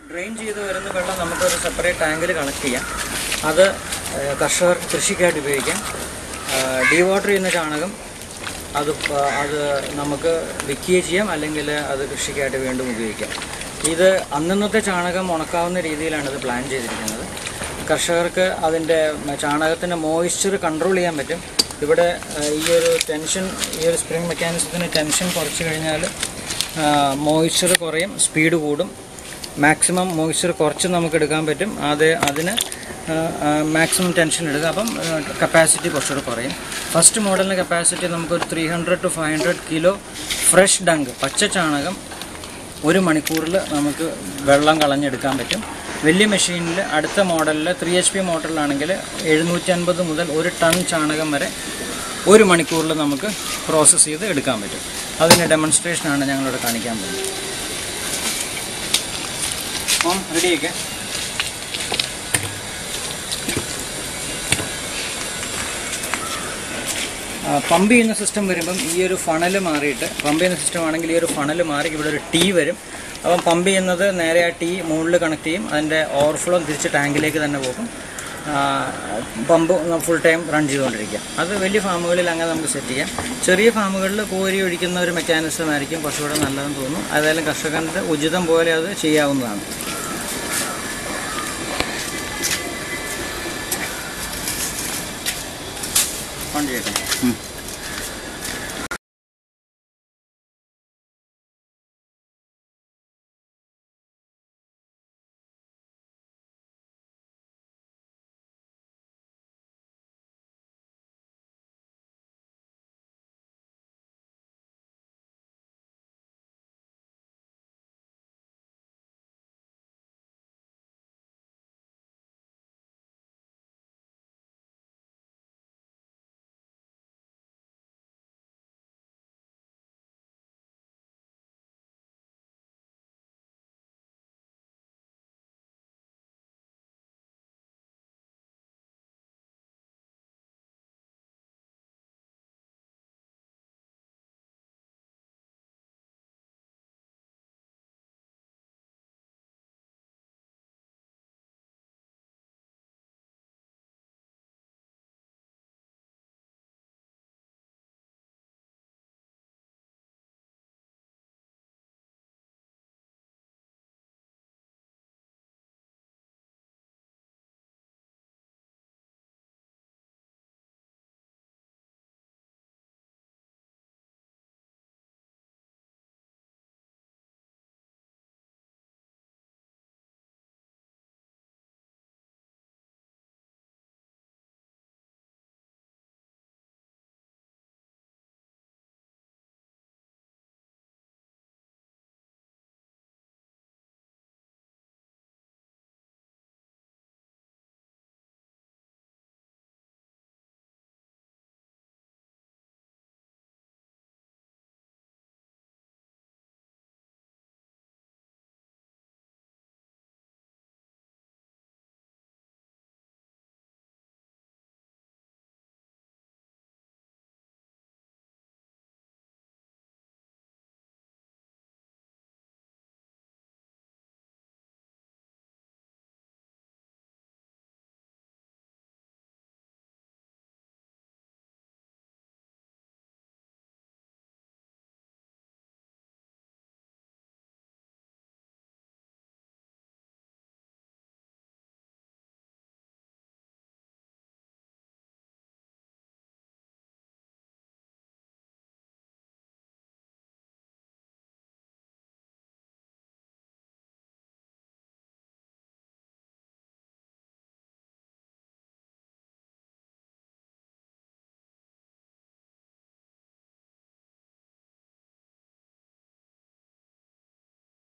drain ചെയ്ത് വരുന്ന വെള്ളം നമുക്കൊരു സെപ്പറേറ്റ് ടാങ്കിൽ കളക്ട് ചെയ്യാം അത് ഏഹ്, കർഷകർ കൃഷിക്കായിട്ട് ഉപയോഗിക്കാം ഡീവാട്ടർ ചെയ്യുന്ന ചാണകം അത് പ- അത് നമുക്ക് വിൽക്കുകയും ചെയ്യാം അല്ലെങ്കിൽ അത് കൃഷിക്കായിട്ട് വീണ്ടും ഉപയോഗിക്കാം ഇത് അന്നന്നത്തെ ചാണകം ഉണക്കാവുന്ന രീതിയിലാണ് ഇത് പ്ലാൻ ചെയ്തിരിക്കുന്നത് കർഷകർക്ക് അതിൻ്റെ ചാണകത്തിൻ്റെ മോയ്സ്ചർ കൺട്രോൾ ചെയ്യാൻ പറ്റും ഇവിടെ ഏഹ്, ഈ ഒരു ടെൻഷൻ ഈ ഒരു സ്പ്രിംഗ് മെക്കാനിസത്തിന് ടെൻഷൻ കുറച്ച് കഴിഞ്ഞാൽ മോയ്സ്ചർ കുറയും സ്പീഡ് കൂടും മാക്സിമം മോയ്സ്ചർ കുറച്ച് നമുക്ക് എടുക്കാൻ പറ്റും അത് അതിന് മാക്സിമം ടെൻഷൻ എടുക്കുക അപ്പം കപ്പാസിറ്റി കുറച്ചുകൂടെ കുറയും ഫസ്റ്റ് മോഡലിൻ്റെ കപ്പാസിറ്റി നമുക്കൊരു three hundred two five hundred kilo fresh dung പച്ച ചാണകം ഒരു മണിക്കൂറിൽ നമുക്ക് വെള്ളം കളഞ്ഞെടുക്കാൻ പറ്റും വലിയ മെഷീനിൽ അടുത്ത മോഡലിൽ ത്രീ എച്ച് പി മോട്ടറിലാണെങ്കിൽ എഴുന്നൂറ്റി അൻപത് മുതൽ ഒരു ടൺ ചാണകം വരെ ഒരു മണിക്കൂറിൽ നമുക്ക് പ്രോസസ്സ് ചെയ്ത് എടുക്കാൻ പറ്റും അതിൻ്റെ ഡെമോൺസ്ട്രേഷനാണ് ഞങ്ങളിവിടെ കാണിക്കാൻ പോകുന്നത് അപ്പം റെഡിയൊക്കെ പമ്പ് ചെയ്യുന്ന സിസ്റ്റം വരുമ്പം ഈ ഒരു ഫണൽ മാറിയിട്ട് പമ്പ് ചെയ്യുന്ന സിസ്റ്റം ആണെങ്കിൽ ഈ ഒരു ഫണൽ മാറി ഇവിടെ ഒരു ടീ വരും അപ്പം പമ്പ് ചെയ്യുന്നത് നേരെ ആ ടീ മുകളിൽ കണക്ട് ചെയ്യും അതിൻ്റെ ഓവർഫ്ലോ തിരിച്ച് ടാങ്കിലേക്ക് തന്നെ പോകും പമ്പ് ഫുൾ ടൈം റൺ ചെയ്തുകൊണ്ടിരിക്കുക അത് വലിയ ഫാമുകളിൽ അങ്ങനെ നമുക്ക് സെറ്റ് ചെയ്യാം ചെറിയ ഫാമുകളിൽ കോരി ഒഴിക്കുന്ന ഒരു മെക്കാനിസം ആയിരിക്കും കുറച്ചുകൂടെ നല്ലതെന്ന് തോന്നുന്നു ഏതായാലും കർഷകൻ്റെ ഉചിതം പോലെ അത് ചെയ്യാവുന്നതാണ്